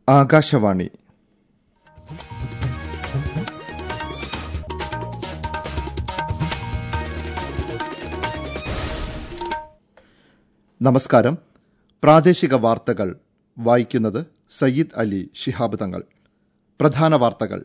ആകാശവാണി നമസ്കാരം പ്രാദേശിക വാർത്തകൾ വായിക്കുന്നത് സയ്യിദ് അലി ശിഹാബ് തങ്ങൾ പ്രധാന വാർത്തകൾ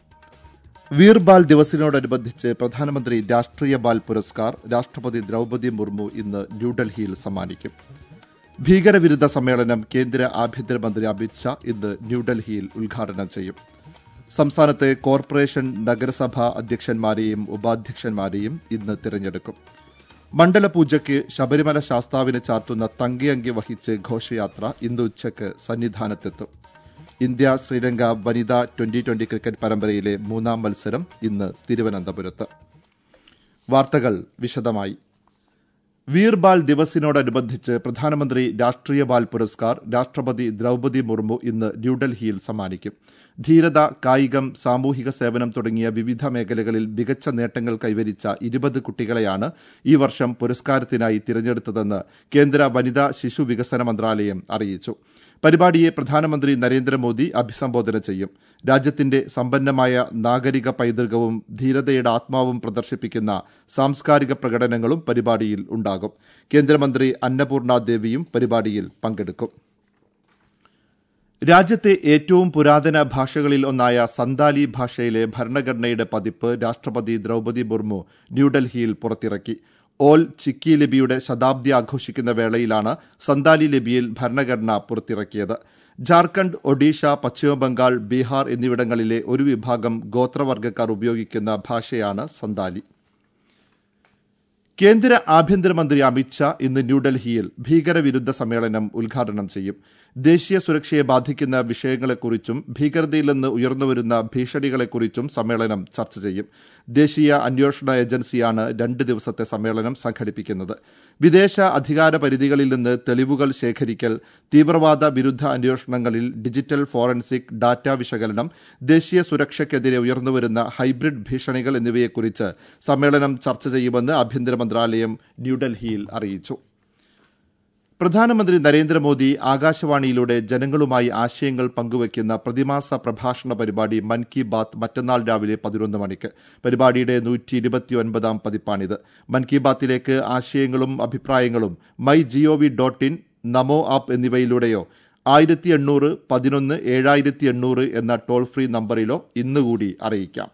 വീർബാൽ ദിവസിനോടനുബന്ധിച്ച് പ്രധാനമന്ത്രി രാഷ്ട്രീയ ബാൽ പുരസ്കാർ രാഷ്ട്രപതി ദ്രൌപതി മുർമു ഇന്ന് ന്യൂഡൽഹിയിൽ സമ്മാനിക്കും ഭീകരവിരുദ്ധ സമ്മേളനം കേന്ദ്ര ആഭ്യന്തരമന്ത്രി അമിത്ഷാ ഇന്ന് ന്യൂഡൽഹിയിൽ ഉദ്ഘാടനം ചെയ്യും സംസ്ഥാനത്തെ കോർപ്പറേഷൻ നഗരസഭാ അധ്യക്ഷന്മാരെയും ഉപാധ്യക്ഷന്മാരെയും ഇന്ന് തിരഞ്ഞെടുക്കും മണ്ഡലപൂജയ്ക്ക് ശബരിമല ശാസ്താവിന് ചാർത്തുന്ന തങ്കിയങ്കി വഹിച്ച് ഘോഷയാത്ര ഇന്ന് ഉച്ചയ്ക്ക് സന്നിധാനത്തെത്തും ഇന്ത്യ ശ്രീലങ്ക വനിതാ ട്വന്റി ട്വന്റി ക്രിക്കറ്റ് പരമ്പരയിലെ മൂന്നാം മത്സരം ഇന്ന് തിരുവനന്തപുരത്ത് വാർത്തകൾ വിശദമായി വീർബാൽ ദിവസിനോടനുബന്ധിച്ച് പ്രധാനമന്ത്രി രാഷ്ട്രീയ ബാൽ പുരസ്കാർ രാഷ്ട്രപതി ദ്രൌപതി മുർമു ഇന്ന് ന്യൂഡൽഹിയിൽ സമ്മാനിക്കും ധീരത കായികം സാമൂഹിക സേവനം തുടങ്ങിയ വിവിധ മേഖലകളിൽ മികച്ച നേട്ടങ്ങൾ കൈവരിച്ച ഇരുപത് കുട്ടികളെയാണ് ഈ വർഷം പുരസ്കാരത്തിനായി തിരഞ്ഞെടുത്തതെന്ന് കേന്ദ്ര വനിതാ ശിശു വികസന മന്ത്രാലയം അറിയിച്ചു പരിപാടിയെ പ്രധാനമന്ത്രി നരേന്ദ്രമോദി അഭിസംബോധന ചെയ്യും രാജ്യത്തിന്റെ സമ്പന്നമായ നാഗരിക പൈതൃകവും ധീരതയുടെ ആത്മാവും പ്രദർശിപ്പിക്കുന്ന സാംസ്കാരിക പ്രകടനങ്ങളും പരിപാടിയിൽ ഉണ്ടാകും കേന്ദ്രമന്ത്രി അന്നപൂർണ ദേവിയും പരിപാടിയിൽ പങ്കെടുക്കും രാജ്യത്തെ ഏറ്റവും പുരാതന ഭാഷകളിൽ ഒന്നായ സന്താലി ഭാഷയിലെ ഭരണഘടനയുടെ പതിപ്പ് രാഷ്ട്രപതി ദ്രൌപതി മുർമു ന്യൂഡൽഹിയിൽ പുറത്തിറക്കി ഓൽ ചിക്കി ലിപിയുടെ ശതാബ്ദി ആഘോഷിക്കുന്ന വേളയിലാണ് സന്താലി ലിപിയിൽ ഭരണഘടന പുറത്തിറക്കിയത് ജാർഖണ്ഡ് ഒഡീഷ പശ്ചിമബംഗാൾ ബീഹാർ എന്നിവിടങ്ങളിലെ ഒരു വിഭാഗം ഗോത്രവർഗ്ഗക്കാർ ഉപയോഗിക്കുന്ന ഭാഷയാണ് സന്താലി കേന്ദ്ര ആഭ്യന്തരമന്ത്രി അമിത്ഷാ ഇന്ന് ന്യൂഡൽഹിയിൽ ഭീകരവിരുദ്ധ സമ്മേളനം ഉദ്ഘാടനം ചെയ്യും ദേശീയ സുരക്ഷയെ ബാധിക്കുന്ന വിഷയങ്ങളെക്കുറിച്ചും ഭീകരതയിൽ നിന്ന് ഉയർന്നുവരുന്ന ഭീഷണികളെക്കുറിച്ചും സമ്മേളനം ചർച്ച ചെയ്യും ദേശീയ അന്വേഷണ ഏജൻസിയാണ് രണ്ട് ദിവസത്തെ സമ്മേളനം സംഘടിപ്പിക്കുന്നത് വിദേശ അധികാര പരിധികളിൽ നിന്ന് തെളിവുകൾ ശേഖരിക്കൽ തീവ്രവാദ വിരുദ്ധ അന്വേഷണങ്ങളിൽ ഡിജിറ്റൽ ഫോറൻസിക് ഡാറ്റ വിശകലനം ദേശീയ സുരക്ഷയ്ക്കെതിരെ ഉയർന്നുവരുന്ന ഹൈബ്രിഡ് ഭീഷണികൾ എന്നിവയെക്കുറിച്ച് സമ്മേളനം ചർച്ച ചെയ്യുമെന്ന് ആഭ്യന്തര മന്ത്രാലയം ന്യൂഡൽഹിയിൽ അറിയിച്ചു പ്രധാനമന്ത്രി നരേന്ദ്രമോദി ആകാശവാണിയിലൂടെ ജനങ്ങളുമായി ആശയങ്ങൾ പങ്കുവയ്ക്കുന്ന പ്രതിമാസ പ്രഭാഷണ പരിപാടി മൻ കി ബാത്ത് മറ്റന്നാൾ രാവിലെ പതിനൊന്ന് മണിക്ക് പരിപാടിയുടെ നൂറ്റി ഇരുപത്തിയൊൻപതാം പതിപ്പാണിത് മൻ കി ബാത്തിലേക്ക് ആശയങ്ങളും അഭിപ്രായങ്ങളും my G O V dot in NaMo app എന്നിവയിലൂടെയോ ആയിരത്തി എണ്ണൂറ് പതിനൊന്ന് ഏഴായിരത്തി എണ്ണൂറ് എന്ന ടോൾ ഫ്രീ നമ്പറിലോ ഇന്നുകൂടി അറിയിക്കാം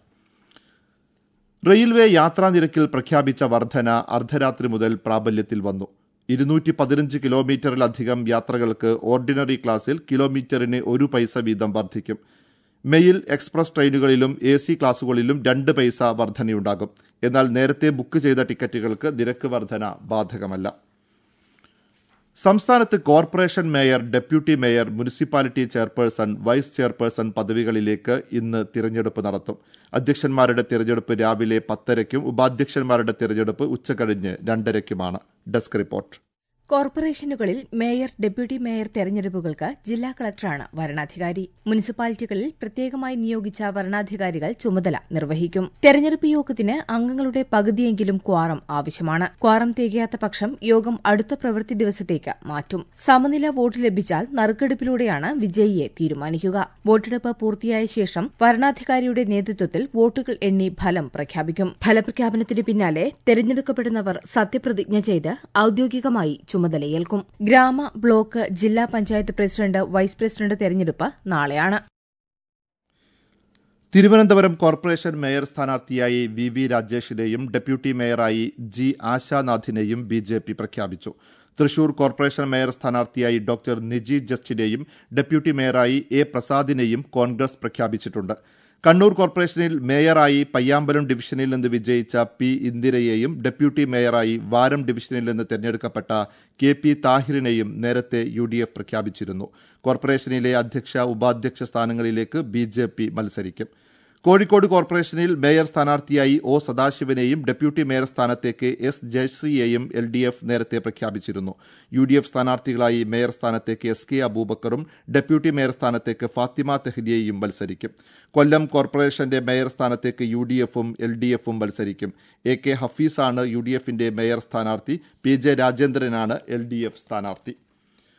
റെയിൽവേ യാത്രാ നിരക്കിൽ പ്രഖ്യാപിച്ച വർധന അർദ്ധരാത്രി മുതൽ പ്രാബല്യത്തിൽ വന്നു ഇരുന്നൂറ്റി പതിനഞ്ച് കിലോമീറ്ററിലധികം യാത്രകൾക്ക് ഓർഡിനറി ക്ലാസ്സിൽ കിലോമീറ്ററിന് ഒരു പൈസ വീതം വർദ്ധിക്കും മെയിൽ എക്സ്പ്രസ് ട്രെയിനുകളിലും എ സി ക്ലാസുകളിലും രണ്ട് പൈസ വർധനയുണ്ടാകും എന്നാൽ നേരത്തെ ബുക്ക് ചെയ്ത ടിക്കറ്റുകൾക്ക് നിരക്ക് വർധന ബാധകമല്ല സംസ്ഥാനത്ത് corporation mayor deputy mayor municipality chairperson vice chairperson പദവികളിലേക്ക് ഇന്ന് തിരഞ്ഞെടുപ്പ് നടത്തും അധ്യക്ഷന്മാരുടെ തിരഞ്ഞെടുപ്പ് രാവിലെ പത്തരയ്ക്കും ഉപാധ്യക്ഷന്മാരുടെ തിരഞ്ഞെടുപ്പ് ഉച്ചകഴിഞ്ഞ് രണ്ടരയ്ക്കുമാണ് ഡെസ്ക് റിപ്പോർട്ട് കോർപ്പറേഷനുകളിൽ മേയർ ഡെപ്യൂട്ടി മേയർ തെരഞ്ഞെടുപ്പുകൾക്ക് ജില്ലാ കളക്ടറാണ് വരണാധികാരി മുനിസിപ്പാലിറ്റികളിൽ പ്രത്യേകമായി നിയോഗിച്ച വരണാധികാരികൾ ചുമതല നിർവഹിക്കും തെരഞ്ഞെടുപ്പ് യോഗത്തിന് അംഗങ്ങളുടെ പകുതിയെങ്കിലും ക്വാറം ആവശ്യമാണ് ക്വാറം തികയാത്ത പക്ഷം യോഗം അടുത്ത പ്രവൃത്തി ദിവസത്തേക്ക് മാറ്റും സമനില വോട്ട് ലഭിച്ചാൽ നറുക്കെടുപ്പിലൂടെയാണ് വിജയിയെ തീരുമാനിക്കുക വോട്ടെടുപ്പ് പൂർത്തിയായ ശേഷം വരണാധികാരിയുടെ നേതൃത്വത്തിൽ വോട്ടുകൾ എണ്ണി ഫലം പ്രഖ്യാപിക്കും ഫലപ്രഖ്യാപനത്തിന് പിന്നാലെ തെരഞ്ഞെടുക്കപ്പെടുന്നവർ സത്യപ്രതിജ്ഞ ചെയ്ത് ഔദ്യോഗികമായി ചുമതലയേൽക്കും ഗ്രാമ ബ്ലോക്ക് ജില്ലാ പഞ്ചായത്ത് പ്രസിഡന്റ് വൈസ് പ്രസിഡന്റ് തെരഞ്ഞെടുപ്പ് നാളെയാണ് തിരുവനന്തപുരം കോർപ്പറേഷൻ മേയർ സ്ഥാനാർത്ഥിയായി വി വി രാജേഷിനെയും ഡെപ്യൂട്ടി മേയറായി ജി ആശാനാഥിനെയും ബി ജെ പി പ്രഖ്യാപിച്ചു തൃശൂർ കോർപ്പറേഷൻ മേയർ സ്ഥാനാർത്ഥിയായി ഡോക്ടർ നിജി ജസ്റ്റിനെയും ഡെപ്യൂട്ടി മേയറായി എ പ്രസാദിനെയും കോൺഗ്രസ് പ്രഖ്യാപിച്ചിട്ടുണ്ട് കണ്ണൂർ കോർപ്പറേഷനിൽ മേയറായി പയ്യാമ്പലം ഡിവിഷനിൽ നിന്ന് വിജയിച്ച പി ഇന്ദിരയെയും ഡെപ്യൂട്ടി മേയറായി വാരം ഡിവിഷനിൽ നിന്ന് തെരഞ്ഞെടുക്കപ്പെട്ട കെ പി താഹിറിനെയും നേരത്തെ യു ഡി എഫ് പ്രഖ്യാപിച്ചിരുന്നു കോർപ്പറേഷനിലെ അധ്യക്ഷ ഉപാധ്യക്ഷ സ്ഥാനങ്ങളിലേക്ക് ബി ജെ പി മത്സരിക്കും കോഴിക്കോട് കോർപ്പറേഷനിൽ മേയർ സ്ഥാനാർത്ഥിയായി ഒ സദാശിവനെയും ഡെപ്യൂട്ടി മേയർ സ്ഥാനത്തേക്ക് എസ് ജയശ്രീയെയും എൽ ഡി എഫ് നേരത്തെ പ്രഖ്യാപിച്ചിരുന്നു യു ഡി എഫ് സ്ഥാനാർത്ഥികളായി മേയർ സ്ഥാനത്തേക്ക് എസ് കെ അബൂബക്കറും ഡെപ്യൂട്ടി മേയർ സ്ഥാനത്തേക്ക് ഫാത്തിമ തെഹ്ലിയയും മത്സരിക്കും കൊല്ലം കോർപ്പറേഷന്റെ മേയർ സ്ഥാനത്തേക്ക് യു ഡി എഫും എൽ ഡി എഫും മത്സരിക്കും എ കെ ഹഫീസാണ് യു ഡി എഫിന്റെ മേയർ സ്ഥാനാർത്ഥി പി ജെ രാജേന്ദ്രനാണ് എൽ ഡി എഫ് സ്ഥാനാർത്ഥി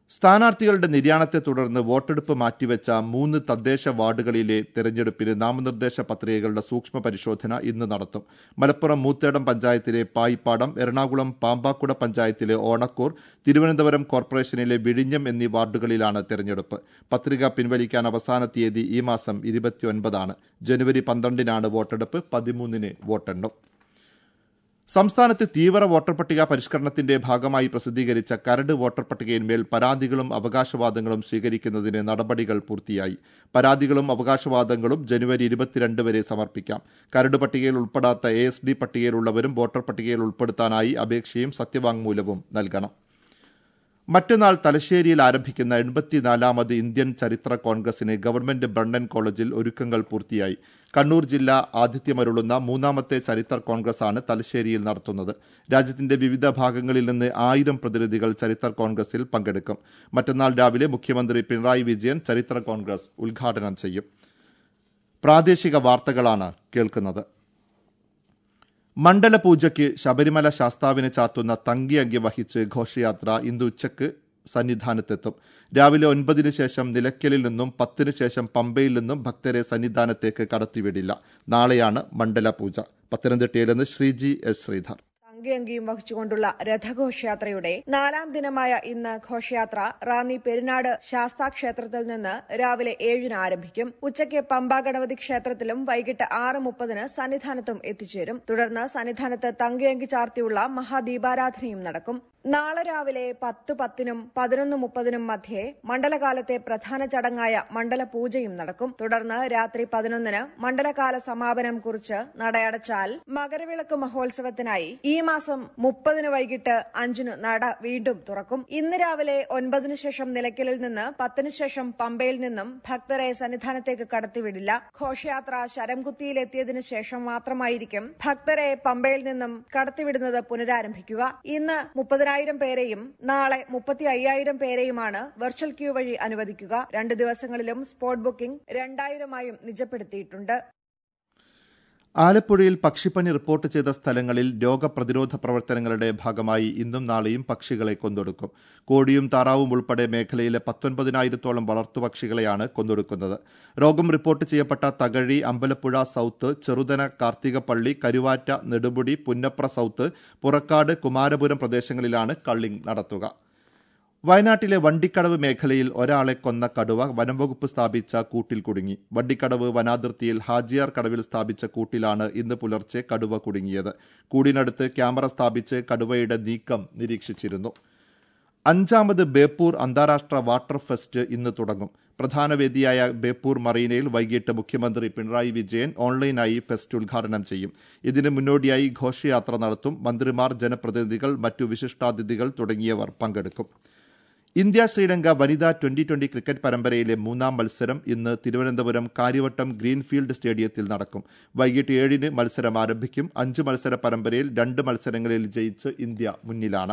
സ്ഥാനാർത്ഥികളുടെ നിര്യാണത്തെ തുടർന്ന് വോട്ടെടുപ്പ് മാറ്റിവെച്ച മൂന്ന് തദ്ദേശ വാർഡുകളിലെ തെരഞ്ഞെടുപ്പിന് നാമനിർദ്ദേശ പത്രികകളുടെ സൂക്ഷ്മ പരിശോധന ഇന്ന് നടത്തും മലപ്പുറം മൂത്തേടം പഞ്ചായത്തിലെ പായിപ്പാടം എറണാകുളം പാമ്പാക്കുട പഞ്ചായത്തിലെ ഓണക്കൂർ തിരുവനന്തപുരം കോർപ്പറേഷനിലെ വിഴിഞ്ഞം എന്നീ വാർഡുകളിലാണ് തെരഞ്ഞെടുപ്പ് പത്രിക പിൻവലിക്കാൻ അവസാന തീയതി ഈ മാസം ഇരുപത്തിയൊൻപതാണ് ജനുവരി പന്ത്രണ്ടിനാണ് വോട്ടെടുപ്പ് പതിമൂന്നിന് വോട്ടെണ്ണും സംസ്ഥാനത്ത് തീവ്ര വോട്ടർ പട്ടിക പരിഷ്കരണത്തിന്റെ ഭാഗമായി പ്രസിദ്ധീകരിച്ച കരട് വോട്ടർ പട്ടികയിന്മേൽ പരാതികളും അവകാശവാദങ്ങളും സ്വീകരിക്കുന്നതിന് നടപടികൾ പൂർത്തിയായി പരാതികളും അവകാശവാദങ്ങളും ജനുവരി ഇരുപത്തിരണ്ട് വരെ സമർപ്പിക്കാം കരട് പട്ടികയിൽ ഉൾപ്പെടാത്ത എ എസ് ഡി പട്ടികയിലുള്ളവരും വോട്ടർ പട്ടികയിൽ ഉൾപ്പെടുത്താനായി അപേക്ഷയും സത്യവാങ്മൂലവും നൽകണം മറ്റന്നാൾ തലശ്ശേരിയിൽ ആരംഭിക്കുന്ന എൺപത്തിനാലാമത് ഇന്ത്യൻ ചരിത്ര കോൺഗ്രസിന് ഗവൺമെന്റ് ബ്രണ്ണൻ കോളേജിൽ ഒരുക്കങ്ങൾ പൂർത്തിയായി കണ്ണൂർ ജില്ല ആതിഥ്യമരുളുന്ന മൂന്നാമത്തെ ചരിത്ര കോൺഗ്രസാണ് തലശ്ശേരിയിൽ നടത്തുന്നത് രാജ്യത്തിന്റെ വിവിധ ഭാഗങ്ങളിൽ നിന്ന് ആയിരം പ്രതിനിധികൾ ചരിത്ര കോൺഗ്രസിൽ പങ്കെടുക്കും മറ്റന്നാൾ രാവിലെ മുഖ്യമന്ത്രി പിണറായി വിജയൻ ചരിത്ര കോൺഗ്രസ് ഉദ്ഘാടനം ചെയ്യും പ്രാദേശിക വാർത്തകളാണ് കേൾക്കുന്നത് മണ്ഡലപൂജയ്ക്ക് ശബരിമല ശാസ്താവിനെ ചാത്തുന്ന തങ്കി അങ്കി വഹിച്ച് ഘോഷയാത്ര ഇന്ന് ഉച്ചയ്ക്ക് സന്നിധാനത്തെത്തും രാവിലെ ഒൻപതിനു ശേഷം നിലയ്ക്കലിൽ നിന്നും പത്തിന് ശേഷം പമ്പയിൽ നിന്നും ഭക്തരെ സന്നിധാനത്തേക്ക് കടത്തിവിടില്ല നാളെയാണ് മണ്ഡലപൂജ പത്തനംതിട്ടയിൽ നിന്ന് ശ്രീജി എസ് ശ്രീധർ അങ്കിയങ്കിയും വഹിച്ചുകൊണ്ടുള്ള രഥഘോഷയാത്രയുടെ നാലാം ദിനമായ ഇന്ന് ഘോഷയാത്ര റാന്നി പെരുനാട് ശാസ്താ ക്ഷേത്രത്തിൽ നിന്ന് രാവിലെ ഏഴിന് ആരംഭിക്കും ഉച്ചയ്ക്ക് പമ്പ ഗണപതി ക്ഷേത്രത്തിലും വൈകിട്ട് ആറ് മുപ്പതിന് സന്നിധാനത്തും എത്തിച്ചേരും തുടർന്ന് സന്നിധാനത്ത് തങ്കയങ്കി ചാർത്തിയുള്ള മഹാദീപാരാധനയും നടക്കും നാളെ രാവിലെ പത്ത് പത്തിനും പതിനൊന്ന് മുപ്പതിനും മധ്യേ മണ്ഡലകാലത്തെ പ്രധാന ചടങ്ങായ മണ്ഡല പൂജയും നടക്കും തുടർന്ന് രാത്രി പതിനൊന്നിന് മണ്ഡലകാല സമാപനം കുറിച്ച് നടയടച്ചാൽ മകരവിളക്ക് മഹോത്സവത്തിനായി ഈ മാസം മുപ്പതിന് വൈകിട്ട് അഞ്ചിന് നട വീണ്ടും തുറക്കും ഇന്ന് രാവിലെ ഒൻപതിനു ശേഷം നിലയ്ക്കലിൽ നിന്ന് പത്തിനു ശേഷം പമ്പയിൽ നിന്നും ഭക്തരെ സന്നിധാനത്തേക്ക് കടത്തിവിടില്ല ഘോഷയാത്ര ശരംകുത്തിയിലെത്തിയതിനു ശേഷം മാത്രമായിരിക്കും ഭക്തരെ പമ്പയിൽ നിന്നും കടത്തിവിടുന്നത് പുനരാരംഭിക്കുക ഇന്ന് മുപ്പതിനായിരം പേരെയും നാളെ മുപ്പത്തി അയ്യായിരം പേരെയുമാണ് വെർച്വൽ ക്യൂ വഴി അനുവദിക്കുക രണ്ട് ദിവസങ്ങളിലും സ്പോട്ട് ബുക്കിംഗ് രണ്ടായിരമായും നിജപ്പെടുത്തിയിട്ടുണ്ട് ആലപ്പുഴയിൽ പക്ഷിപ്പനി റിപ്പോർട്ട് ചെയ്ത സ്ഥലങ്ങളിൽ രോഗപ്രതിരോധ പ്രവർത്തനങ്ങളുടെ ഭാഗമായി ഇന്നും നാളെയും പക്ഷികളെ കൊന്നൊടുക്കും കോഴിയും താറാവും ഉൾപ്പെടെ മേഖലയിലെ പത്തൊൻപതിനായിരത്തോളം വളർത്തുപക്ഷികളെയാണ് കൊന്നൊടുക്കുന്നത് രോഗം റിപ്പോർട്ട് ചെയ്യപ്പെട്ട തകഴി അമ്പലപ്പുഴ സൌത്ത് ചെറുതന കാർത്തികപ്പള്ളി കരുവാറ്റ നെടുമുടി പുന്നപ്ര സൌത്ത് പുറക്കാട് കുമാരപുരം പ്രദേശങ്ങളിലാണ് കള്ളിംഗ് നടത്തുക വയനാട്ടിലെ വണ്ടിക്കടവ് മേഖലയിൽ ഒരാളെ കൊന്ന കടുവ വനംവകുപ്പ് സ്ഥാപിച്ച കൂട്ടിൽ കുടുങ്ങി വണ്ടിക്കടവ് വനാതിർത്തിയിൽ ഹാജിയാർ കടവിൽ സ്ഥാപിച്ച കൂട്ടിലാണ് ഇന്ന് പുലർച്ചെ കടുവ കുടുങ്ങിയത് കൂടിനടുത്ത് ക്യാമറ സ്ഥാപിച്ച് കടുവയുടെ നീക്കം നിരീക്ഷിച്ചിരുന്നു അഞ്ചാമത് ബേപ്പൂർ അന്താരാഷ്ട്ര വാട്ടർ ഫെസ്റ്റ് ഇന്ന് തുടങ്ങും പ്രധാന വേദിയായ ബേപ്പൂർ മറീനയിൽ വൈകിട്ട് മുഖ്യമന്ത്രി പിണറായി വിജയൻ ഓൺലൈനായി ഫെസ്റ്റ് ഉദ്ഘാടനം ചെയ്യും ഇതിന് മുന്നോടിയായി ഘോഷയാത്ര നടത്തും മന്ത്രിമാർ ജനപ്രതിനിധികൾ മറ്റു വിശിഷ്ടാതിഥികൾ തുടങ്ങിയവർ പങ്കെടുക്കും ഇന്ത്യ ശ്രീലങ്ക വനിതാ ട്വന്റി ട്വന്റി ക്രിക്കറ്റ് പരമ്പരയിലെ മൂന്നാം മത്സരം ഇന്ന് തിരുവനന്തപുരം കാര്യവട്ടം ഗ്രീൻഫീൽഡ് സ്റ്റേഡിയത്തിൽ നടക്കും വൈകിട്ട് ഏഴിന് മത്സരം ആരംഭിക്കും അഞ്ച് മത്സര പരമ്പരയിൽ രണ്ട് മത്സരങ്ങളിൽ ജയിച്ച് ഇന്ത്യ മുന്നിലാണ്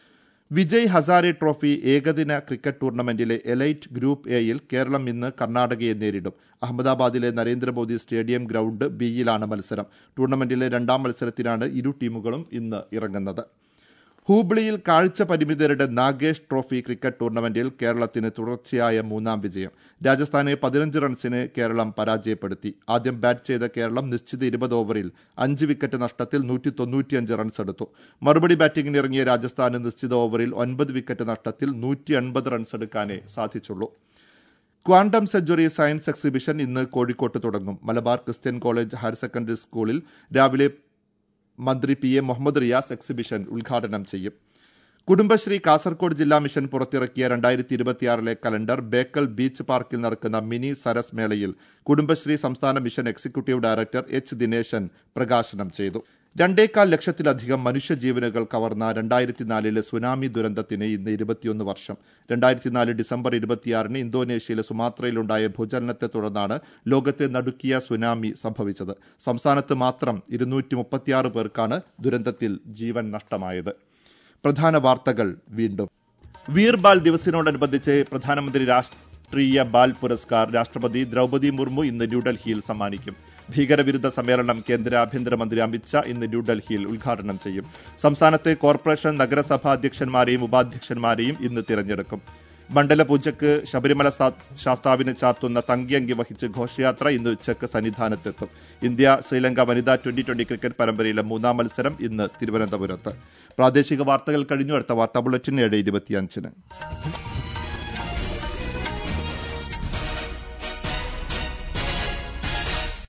വിജയ് ഹസാരെ ട്രോഫി ഏകദിന ക്രിക്കറ്റ് ടൂർണമെന്റിലെ എലൈറ്റ് ഗ്രൂപ്പ് എയിൽ കേരളം ഇന്ന് കർണാടകയെ നേരിടും അഹമ്മദാബാദിലെ നരേന്ദ്രമോദി സ്റ്റേഡിയം ഗ്രൌണ്ട് ബിയിലാണ് മത്സരം ടൂർണമെന്റിലെ രണ്ടാം മത്സരത്തിനാണ് ഇരു ടീമുകളും ഇന്ന് ഇറങ്ങുന്നത് ഹൂബ്ലിയിൽ കാഴ്ച പരിമിതരുടെ നാഗേഷ് ട്രോഫി ക്രിക്കറ്റ് ടൂർണമെന്റിൽ കേരളത്തിന് തുടർച്ചയായ മൂന്നാം വിജയം രാജസ്ഥാനെ പതിനഞ്ച് റൺസിന് കേരളം പരാജയപ്പെടുത്തി ആദ്യം ബാറ്റ് ചെയ്ത കേരളം നിശ്ചിത ഇരുപത് ഓവറിൽ അഞ്ച് വിക്കറ്റ് നഷ്ടത്തിൽ നൂറ്റി തൊണ്ണൂറ്റിയഞ്ച് റൺസ് എടുത്തു മറുപടി ബാറ്റിംഗിന് ഇറങ്ങിയ രാജസ്ഥാന് നിശ്ചിത ഓവറിൽ ഒൻപത് വിക്കറ്റ് നഷ്ടത്തിൽ നൂറ്റി അൻപത് റൺസ് എടുക്കാനേ സാധിച്ചുള്ളൂ ക്വാണ്ടം സെഞ്ചുറി സയൻസ് എക്സിബിഷൻ ഇന്ന് കോഴിക്കോട്ട് തുടങ്ങും Malabar Christian college higher secondary സ്കൂളിൽ രാവിലെ മന്ത്രി P A Muhammad Riyas exhibition ഉദ്ഘാടനം ചെയ്യും കുടുംബശ്രീ കാസർകോട് ജില്ലാ മിഷൻ പുറത്തിറക്കിയ രണ്ടായിരത്തി ഇരുപത്തിയാറിലെ കലണ്ടർ ബേക്കൽ ബീച്ച് പാർക്കിൽ നടക്കുന്ന മിനി സരസ് മേളയിൽ കുടുംബശ്രീ സംസ്ഥാന mission executive director H Dineshan പ്രകാശനം ചെയ്തു രണ്ടേകാൽ ലക്ഷത്തിലധികം മനുഷ്യജീവനുകൾ കവർന്ന രണ്ടായിരത്തിനാലിലെ സുനാമി ദുരന്തത്തിന് ഇന്ന് ഇരുപത്തിയൊന്ന് വർഷം രണ്ടായിരത്തിനാല് ഡിസംബർ ഇരുപത്തിയാറിന് ഇന്തോനേഷ്യയിലെ സുമാത്രയിലുണ്ടായ ഭൂചലനത്തെ തുടർന്നാണ് ലോകത്തെ നടുക്കിയ സുനാമി സംഭവിച്ചത് സംസ്ഥാനത്ത് മാത്രം ഇരുന്നൂറ്റി മുപ്പത്തിയാറ് പേർക്കാണ് ദുരന്തത്തിൽ ജീവൻ നഷ്ടമായത് പ്രധാന വാർത്തകൾ വീണ്ടും വീർബാൽ ദിവസിനോടനുബന്ധിച്ച് പ്രധാനമന്ത്രി രാഷ്ട്രീയ ബാൽ പുരസ്കാർ രാഷ്ട്രപതി ദ്രൗപദി മുർമു ഇന്ന് ന്യൂഡൽഹിയിൽ സമ്മാനിക്കും ഭീകരവിരുദ്ധ സമ്മേളനം കേന്ദ്ര ആഭ്യന്തരമന്ത്രി അമിത്ഷാ ഇന്ന് ന്യൂഡൽഹിയിൽ ഉദ്ഘാടനം ചെയ്യും സംസ്ഥാനത്തെ കോർപ്പറേഷൻ നഗരസഭാ അധ്യക്ഷന്മാരെയും ഉപാധ്യക്ഷന്മാരെയും ഇന്ന് തിരഞ്ഞെടുക്കും മണ്ഡലപൂജയ്ക്ക് ശബരിമല സാ- ശാസ്താവിന് ചാർത്തുന്ന തങ്കിയങ്കി വഹിച്ച് ഘോഷയാത്ര ഇന്ന് ഉച്ചയ്ക്ക് സന്നിധാനത്തെത്തും ഇന്ത്യ ശ്രീലങ്ക വനിതാ ട്വന്റി ട്വന്റി ക്രിക്കറ്റ് പരമ്പരയിലെ മൂന്നാം മത്സരം ഇന്ന് തിരുവനന്തപുരത്ത് പ്രാദേശിക വാർത്തകൾ കഴിഞ്ഞു അടുത്ത വാർത്താ ബുള്ളറ്റിൻ ഏഴ് ഇരുപത്തിയഞ്ചിന്